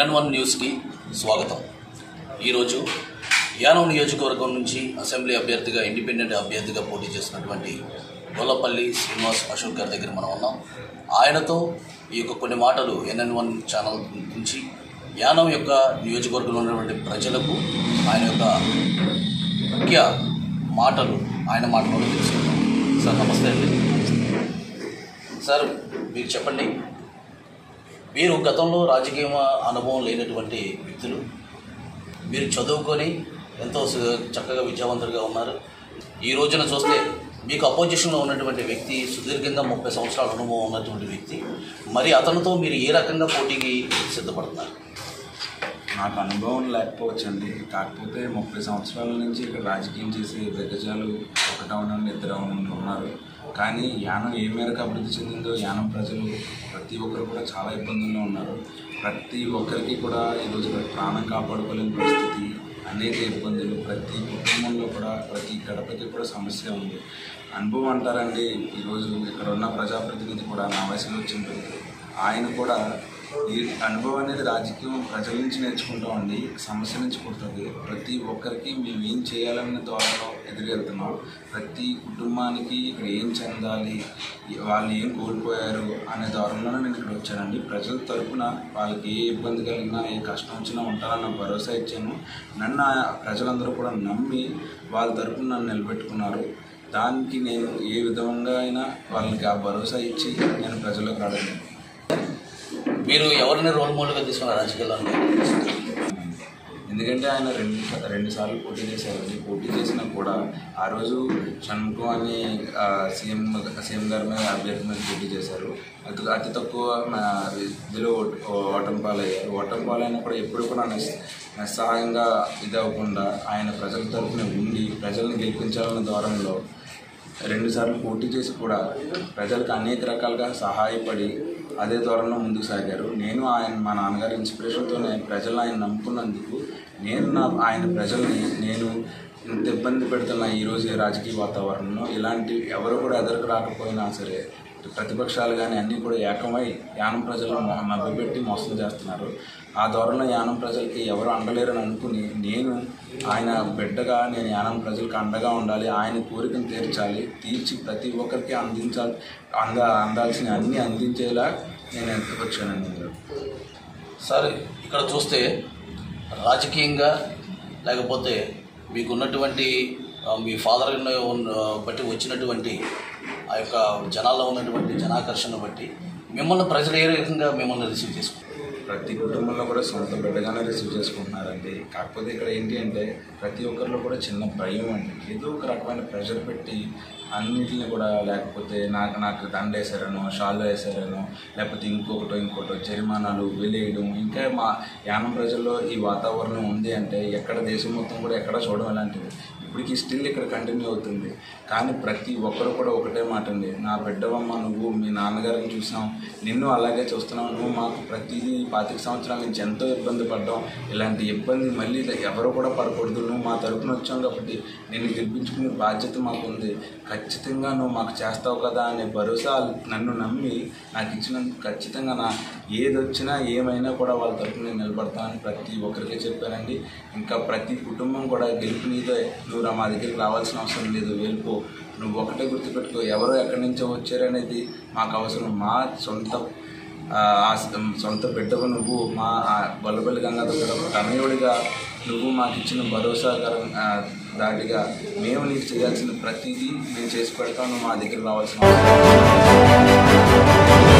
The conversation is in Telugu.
ఎన్ఎన్ వన్ న్యూస్కి స్వాగతం ఈరోజు యానం నియోజకవర్గం నుంచి అసెంబ్లీ అభ్యర్థిగా ఇండిపెండెంట్ అభ్యర్థిగా పోటీ చేస్తున్నటువంటి గొల్లపల్లి శ్రీనివాస్ అశోక్ గారి దగ్గర మనం ఉన్నాం ఆయనతో ఈ యొక్క కొన్ని మాటలు ఎన్ఎన్ వన్ ఛానల్ నుంచి యానం యొక్క నియోజకవర్గంలో ఉన్నటువంటి ప్రజలకు ఆయన యొక్క ముఖ్య మాటలు ఆయన మాటలు తెలుసుకుందాం సార్ నమస్తే అండి సార్ మీరు చెప్పండి మీరు గతంలో రాజకీయ అనుభవం లేనటువంటి వ్యక్తులు మీరు చదువుకొని ఎంతో సు- చక్కగా విద్యావంతులుగా ఉన్నారు ఈ రోజున చూస్తే మీకు అపోజిషన్లో ఉన్నటువంటి వ్యక్తి సుదీర్ఘంగా ముప్పై సంవత్సరాల అనుభవం ఉన్నటువంటి వ్యక్తి మరి అతనితో మీరు ఏ రకంగా పోటీకి సిద్ధపడుతున్నారు నాకు అనుభవం లేకపోవచ్చండి కాకపోతే ముప్పై సంవత్సరాల నుంచి ఇక్కడ రాజకీయం చేసే దిగ్గజాలు ఒకటవునండి ఇద్దరు అవునండి ఉన్నారు కానీ యానం ఏ మేరకు అభివృద్ధి చెందిందో యానం ప్రజలు ప్రతి ఒక్కరు కూడా చాలా ఇబ్బందుల్లో ఉన్నారు ప్రతి ఒక్కరికి కూడా ఈరోజు ఇక్కడ ప్రాణం కాపాడుకోలేని పరిస్థితి అనేక ఇబ్బందులు ప్రతి కుటుంబంలో కూడా ప్రతి గడపకి కూడా సమస్య ఉంది అనుభవం అంటారండి ఈరోజు ఇక్కడ ఉన్న ప్రజాప్రతినిధి కూడా నా వయసులో వచ్చింది ఆయన కూడా ఈ అనుభవం అనేది రాజకీయం ప్రజల నుంచి నేర్చుకుంటామండి సమస్య నుంచి పుడుతుంది ప్రతి ఒక్కరికి మేము ఏం చేయాలనే ద్వారా ఎదురెళ్తున్నాం ప్రతి కుటుంబానికి ఇక్కడ ఏం చెందాలి వాళ్ళు ఏం కోల్పోయారు అనే ద్వారంలోనే నేను ఇక్కడ వచ్చానండి ప్రజల తరపున వాళ్ళకి ఏ ఇబ్బంది కలిగినా ఏ కష్టం వచ్చినా ఉంటారన్న భరోసా ఇచ్చాను నన్ను ఆ ప్రజలందరూ కూడా నమ్మి వాళ్ళ తరపున నన్ను నిలబెట్టుకున్నారు దానికి నేను ఏ విధంగా అయినా వాళ్ళకి ఆ భరోసా ఇచ్చి నేను ప్రజల్లోకి రావడం మీరు ఎవరిని రోల్ మోడల్గా తీసుకున్నారు రాజకీయాల్లో ఎందుకంటే ఆయన రెండు రెండు సార్లు పోటీ చేశారండి పోటీ చేసినా కూడా ఆ రోజు షణ్ముఖం అని ఆ, సీఎం సీఎం గారి మీద అభ్యర్థి మీద పోటీ చేశారు అతి అతి తక్కువ మా ఇదిలో ఓట- ఓటమి పాలయ్యారు ఓటమి పాలైనా కూడా ఎప్పుడు కూడా నిస్ నిస్సహాయంగా ఇది అవ్వకుండా ఆయన ప్రజల తరఫున ఉండి ప్రజల్ని గెలిపించాలన్న ద్వారంలో రెండు సార్లు పోటీ చేసి కూడా ప్రజలకు అనేక రకాలుగా సహాయపడి అదే ధోరణిలో ముందుకు సాగారు నేను ఆయన మా నాన్నగారి ఇన్స్పిరేషన్తోనే ప్రజలు ఆయన నమ్ముకున్నందుకు నేను నా ఆయన ప్రజల్ని నేను ఇంత ఇబ్బంది పెడుతున్న ఈరోజు ఈ రాజకీయ వాతావరణంలో ఇలాంటి ఎవరు కూడా ఎదరకు రాకపోయినా సరే ప్రతిపక్షాలు కానీ అన్నీ కూడా ఏకమై యానం ప్రజలను మొ- మభ్యపెట్టి మోసం చేస్తున్నారు ఆ ధోరణిలో యానం ప్రజలకి ఎవరు అండలేరని అనుకుని నేను ఆయన బిడ్డగా నేను యానం ప్రజలకు అండగా ఉండాలి ఆయన కోరికను తీర్చాలి తీర్చి ప్రతి ఒక్కరికి అందించాలి అంద అందాల్సిన అన్నీ అందించేలా నేను ఎంతకు వచ్చానండి ఇందులో. సార్ ఇక్కడ చూస్తే రాజకీయంగా లేకపోతే మీకున్నటువంటి ఆ, మీ ఫాదర్ బట్టి వచ్చినటువంటి ఆ యొక్క జనాల్లో ఉన్నటువంటి జనాకర్షణ బట్టి మిమ్మల్ని ప్రజలు ఏ రకంగా మిమ్మల్ని రిసీవ్ చేసుకుంటారు ప్రతి కుటుంబంలో కూడా సొంత బిడ్డగానే రిసీవ్ చేసుకుంటున్నారండి కాకపోతే ఇక్కడ ఏంటి అంటే ప్రతి ఒక్కరిలో కూడా చిన్న భయం అండి ఏదో ఒక రకమైన ప్రెషర్ పెట్టి అన్నిటిని కూడా లేకపోతే నాకు నాకు దండ వేసారనో షాల్లో వేసారనో లేకపోతే ఇంకొకటో ఇంకోటో జరిమానాలు వెలేయడం ఇంకా మా యానం ప్రజల్లో ఈ వాతావరణం ఉంది అంటే ఎక్కడ దేశం మొత్తం కూడా ఎక్కడ చూడడం ఇలాంటిది ఇప్పటికీ స్టిల్ ఇక్కడ కంటిన్యూ అవుతుంది కానీ ప్రతి ఒక్కరు కూడా ఒకటే మాట అండి నా బిడ్డవమ్మ నువ్వు మీ నాన్నగారిని చూసాం నిన్ను అలాగే చూస్తున్నావు నువ్వు మాకు ప్రతిదీ పాతిక సంవత్సరాల నుంచి ఎంతో ఇబ్బంది పడ్డాం ఇలాంటి ఇబ్బంది మళ్ళీ ఎవరు కూడా పడకూడదు నువ్వు మా తరపున వచ్చాం కాబట్టి నిన్ను గెలిపించుకునే బాధ్యత మాకు ఉంది ఖచ్చితంగా నువ్వు మాకు చేస్తావు కదా అనే భరోసా నన్ను నమ్మి నాకు ఇచ్చినందుకు ఖచ్చితంగా నా ఏది వచ్చినా ఏమైనా కూడా వాళ్ళ తరపున నేను నిలబడతానని ప్రతి ఒక్కరికి చెప్పానండి ఇంకా ప్రతి కుటుంబం కూడా గెలుపు నీదే నువ్వు రా మా దగ్గరికి రావాల్సిన అవసరం లేదు వెళ్ళిపో నువ్వు ఒకటే గుర్తుపెట్టుకో ఎవరో ఎక్కడి నుంచో వచ్చారనేది మాకు అవసరం మా సొంత ఆ, ఆస్- సొంత బిడ్డవు నువ్వు మా ఆ గొల్లబల్లి గంగాధర తనయుడిగా నువ్వు మాకు ఇచ్చిన భరోసాకరం ఆ, దాటిగా మేము నీకు చేయాల్సిన ప్రతిదీ మేము చేసి పెడతాను మా దగ్గర రావాల్సిన అవసరం లేదు.